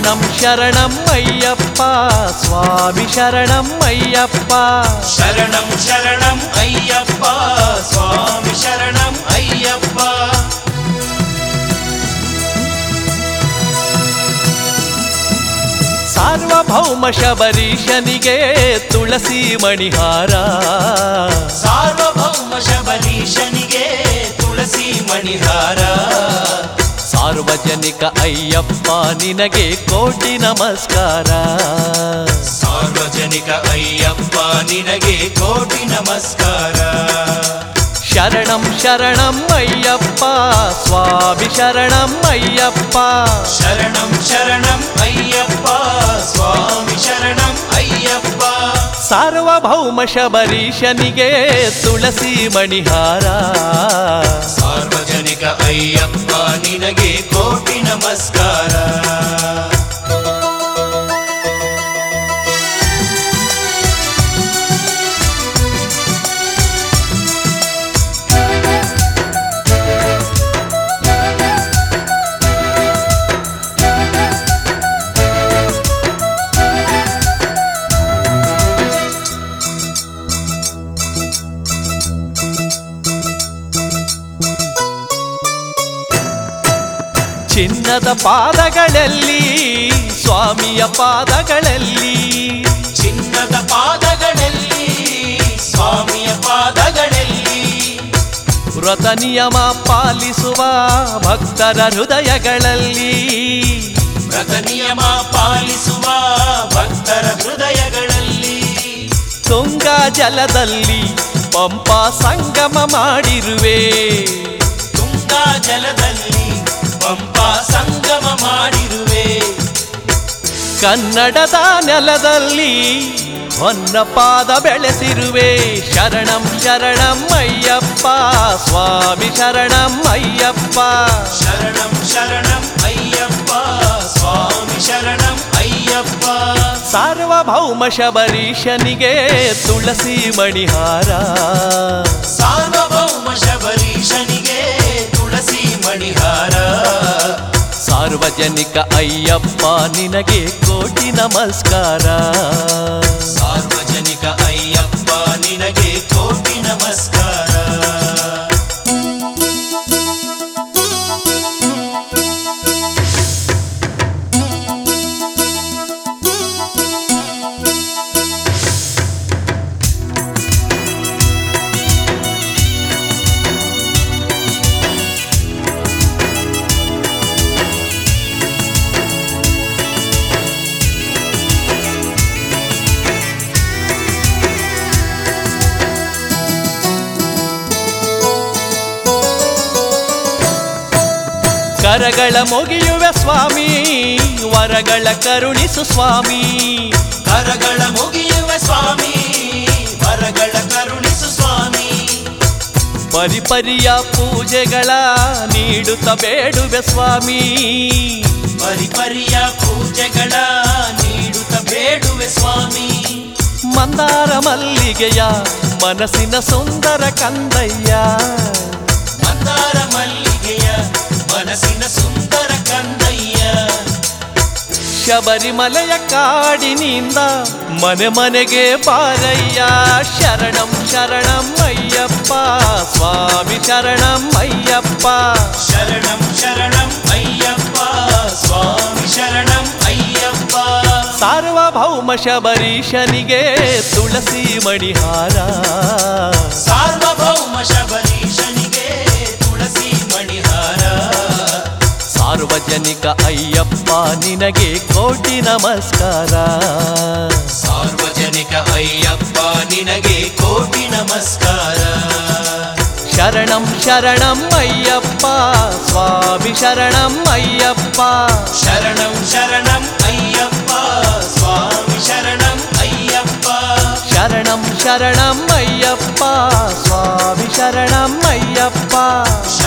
ಶರಣಂ ಶರಣಂ ಅಯ್ಯಪ್ಪ ಸ್ವಾಮಿ ಶರಣಂ ಅಯ್ಯಪ್ಪ ಶರಣಂ ಶರಣಂ ಅಯ್ಯಪ್ಪ ಸ್ವಾಮಿ ಶರಣಂ ಅಯ್ಯಪ್ಪ ಸಾರ್ವಭೌಮ ಶಬರೀಶನಿಗೆ ತುಳಸಿ ಮಣಿಹಾರ ಸಾರ್ವಭೌಮ ಶಬರೀಶನಿಗೆ ತುಳಸಿ ಮಣಿಹಾರ ಸಾರ್ವಜನಿಕ ಅಯ್ಯಪ್ಪ ನಿನಗೆ ಕೋಟಿ ನಮಸ್ಕಾರ ಸಾರ್ವಜನಿಕ ಅಯ್ಯಪ್ಪ ನಿನಗೆ ಕೋಟಿ ನಮಸ್ಕಾರ ಶರಣಂ ಶರಣಂ ಅಯ್ಯಪ್ಪ ಸ್ವಾಮಿ ಶರಣಂ ಅಯ್ಯಪ್ಪ ಶರಣಂ ಶರಣಂ ಅಯ್ಯಪ್ಪ ಸ್ವಾಮಿ ಶರಣಂ ಅಯ್ಯಪ್ಪ ಸಾರ್ವಭೌಮ ಶಬರೀಶನಿಗೆ ತುಳಸಿ ಮಣಿಹಾರ ಸಾರ್ವಜನಿಕ ಅಯ್ಯಪ್ಪ ನಿನಗೆ ಕೋಟಿ ನಮಸ್ಕಾರ ಚಿನ್ನದ ಪಾದಗಳಲ್ಲಿ ಸ್ವಾಮಿಯ ಪಾದಗಳಲ್ಲಿ ಚಿನ್ನದ ಪಾದಗಳಲ್ಲಿ ಸ್ವಾಮಿಯ ಪಾದಗಳಲ್ಲಿ ವ್ರತ ನಿಯಮ ಪಾಲಿಸುವ ಭಕ್ತರ ಹೃದಯಗಳಲ್ಲಿ ವ್ರತ ನಿಯಮ ಪಾಲಿಸುವ ಭಕ್ತರ ಹೃದಯಗಳಲ್ಲಿ ತುಂಗಾ ಜಲದಲ್ಲಿ ಪಂಪಾ ಸಂಗಮ ಮಾಡಿರುವೆ ತುಂಗಾ ಜಲದಲ್ಲಿ ಪಂಪಾ ಸಂಗಮ ಮಾಡಿರುವೆ ಕನ್ನಡದ ನೆಲದಲ್ಲಿ ಹೊನ್ನ ಪಾದ ಬೆಳೆಸಿರುವೆ ಶರಣಂ ಶರಣಂ ಅಯ್ಯಪ್ಪ ಸ್ವಾಮಿ ಶರಣಂ ಅಯ್ಯಪ್ಪ ಶರಣಂ ಶರಣಂ ಅಯ್ಯಪ್ಪ ಸ್ವಾಮಿ ಶರಣಂ ಅಯ್ಯಪ್ಪ ಸಾರ್ವಭೌಮ ಶಬರೀಶನಿಗೆ ತುಳಸಿ ಮಣಿಹಾರ ಸಾರ್ವಭೌಮ ಶಬರೀಶನಿಗೆ ತುಳಸಿ ಮಣಿಹಾರ ಸಾರ್ವಜನಿಕ ಅಯ್ಯಪ್ಪ ನಿನಗೆ ಕೋಟಿ ನಮಸ್ಕಾರ ಸಾರ್ವಜನಿಕ ಅಯ್ಯಪ್ಪ ನಿನಗೆ ಕೋಟಿ ನಮಸ್ಕಾರ ಕರಗಳ ಮುಗಿಯುವೆ ಸ್ವಾಮಿ ವರಗಳ ಕರುಣಿಸು ಸ್ವಾಮಿ ಕರಗಳ ಮುಗಿಯುವ ಸ್ವಾಮಿ ವರಗಳ ಕರುಣಿಸು ಸ್ವಾಮಿ ಪರಿಪರಿಯ ಪೂಜೆಗಳ ನೀಡುತ್ತ ಬೇಡುವೆ ಸ್ವಾಮಿ ಪರಿಪರಿಯ ಪೂಜೆಗಳ ನೀಡುತ್ತ ಬೇಡುವೆ ಸ್ವಾಮಿ ಮಂದಾರ ಮಲ್ಲಿಗೆಯ ಮನಸ್ಸಿನ ಸುಂದರ ಕಂದಯ್ಯ ಮಂದಾರ ಮಲ್ಲಿಗೆಯ ಮನಸ್ಸಿನ ಸುಂದರ ಕಂದಯ್ಯ ಶಬರಿಮಲೆಯ ಕಾಡಿನಿಂದ ಮನೆ ಮನೆಗೆ ಬಾರಯ್ಯ ಶರಣಂ ಶರಣಂ ಅಯ್ಯಪ್ಪ ಸ್ವಾಮಿ ಶರಣಂ ಅಯ್ಯಪ್ಪ ಶರಣಂ ಶರಣಂ ಅಯ್ಯಪ್ಪ ಸ್ವಾಮಿ ಶರಣಂ ಅಯ್ಯಪ್ಪ ಸಾರ್ವಭೌಮ ಶಬರೀಶನಿಗೆ ತುಳಸಿ ಮಣಿಹಾರ ಸಾರ್ವಭೌಮ ಶಬರೀಶನಿಗೆ ತುಳಸಿ ಮಣಿಹಾರ ಸಾರ್ವಜನಿಕ ಅಯ್ಯಪ್ಪ ನಿನಗೆ ಕೋಟಿ ನಮಸ್ಕಾರ ಸಾರ್ವಜನಿಕ ಅಯ್ಯಪ್ಪ ನಿನಗೆ ಕೋಟಿ ನಮಸ್ಕಾರ ಶರಣಂ ಶರಣಂ ಅಯ್ಯಪ್ಪ ಸ್ವಾಮಿ ಶರಣಂ ಅಯ್ಯಪ್ಪ ಶರಣಂ ಶರಣಂ ಅಯ್ಯಪ್ಪ ಸ್ವಾಮಿ ಶರಣಂ ಅಯ್ಯಪ್ಪ ಶರಣಂ ಶರಣಂ ಅಯ್ಯಪ್ಪ ಸ್ವಾಮಿ ಶರಣಂ ಅಯ್ಯಪ್ಪ